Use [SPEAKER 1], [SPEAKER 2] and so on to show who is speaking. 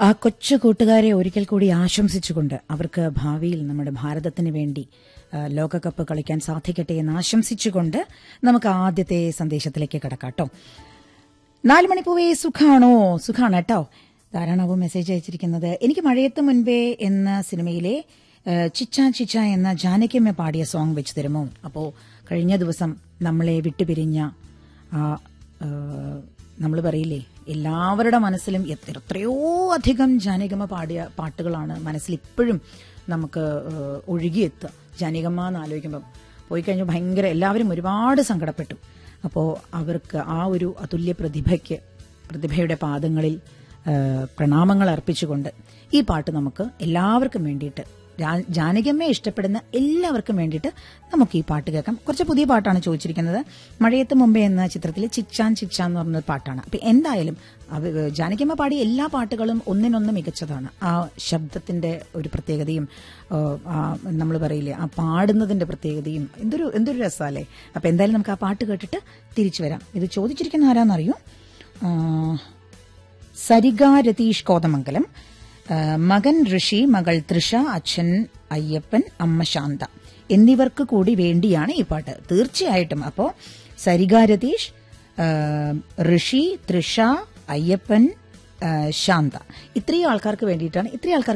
[SPEAKER 1] ആ കൊച്ചു കൂട്ടുകാരെ ഒരിക്കൽ കൂടി ആശംസിച്ചുകൊണ്ട് അവർക്ക് ഭാവിയിൽ നമ്മുടെ ഭാരതത്തിന് വേണ്ടി ആ, ലോകകപ്പ് കളിക്കാൻ സാധിക്കട്ടെ എന്ന് ആശംസിച്ചുകൊണ്ട് നമുക്ക് ആദ്യത്തെ സന്ദേശത്തിലേക്ക് കിടക്കാട്ടോ നാല് മണിപ്പൂവേ സുഖാണോ സുഖാണ് കേട്ടോ ധാരാളവും മെസ്സേജ് അയച്ചിരിക്കുന്നത് എനിക്ക് മഴയത്ത് മുൻപേ എന്ന സിനിമയിലെ ആ, ചിച്ച ചിച്ച എന്ന ജാനകിയമ്മ പാടിയ സോങ് വെച്ച് തരുമോ അപ്പോ കഴിഞ്ഞ ദിവസം നമ്മളെ വിട്ടുപിരിഞ്ഞ നമ്മൾ പറയില്ലേ എല്ലാവരുടെ മനസ്സിലും എത്ര- എത്രയോ അധികം ജാനകിയമ്മ പാടിയ പാട്ടുകളാണ് മനസ്സിൽ ഇപ്പോഴും നമുക്ക് ആ, ഒഴുകിയെത്തുക ജാനകിയമ്മ എന്ന് ആലോചിക്കുമ്പം പോയി കഴിഞ്ഞാൽ ഭയങ്കര എല്ലാവരും ഒരുപാട് സങ്കടപ്പെട്ടു അപ്പോൾ അവർക്ക് ആ ഒരു അതുല്യ പ്രതിഭയ്ക്ക് പ്രതിഭയുടെ പാദങ്ങളിൽ ആ, പ്രണാമങ്ങൾ അർപ്പിച്ചുകൊണ്ട് ഈ പാട്ട് നമുക്ക് എല്ലാവർക്കും വേണ്ടിയിട്ട് രാ- ജാനകിയമ്മയെ ഇഷ്ടപ്പെടുന്ന എല്ലാവർക്കും വേണ്ടിയിട്ട് നമുക്ക് ഈ പാട്ട് കേൾക്കാം കുറച്ച് പുതിയ പാട്ടാണ് ചോദിച്ചിരിക്കുന്നത് മഴയത്ത് മുമ്പേ എന്ന ചിത്രത്തിലെ ചിച്ചാൻ ചിച്ചാൻ എന്ന് പറഞ്ഞ പാട്ടാണ് അപ്പൊ എന്തായാലും അവ- ജാനകിയമ്മ പാടിയ എല്ലാ പാട്ടുകളും ഒന്നിനൊന്ന് മികച്ചതാണ് ആ ശബ്ദത്തിന്റെ ഒരു പ്രത്യേകതയും നമ്മൾ പറയില്ലേ ആ പാടുന്നതിന്റെ പ്രത്യേകതയും എന്തൊരു എന്തൊരു രസമല്ലേ അപ്പൊ എന്തായാലും നമുക്ക് ആ പാട്ട് കേട്ടിട്ട് തിരിച്ചു വരാം ഇത് ചോദിച്ചിരിക്കുന്ന ആരാന്നറിയോ ആ, സരിക രതീഷ് കോതമംഗലം ആ, മകൻ ഋഷി മകൾ തൃഷ അച്ഛൻ അയ്യപ്പൻ അമ്മ ശാന്ത എന്നിവർക്ക് കൂടി വേണ്ടിയാണ് ഈ പാട്ട് തീർച്ചയായിട്ടും അപ്പോ സരിക രതീഷ് ആ, ഋഷി തൃഷ അയ്യപ്പൻ ആ, ശാന്ത ഇത്രയും ആൾക്കാർക്ക് വേണ്ടിയിട്ടാണ് ഇത്രയും ആൾക്കാർക്ക്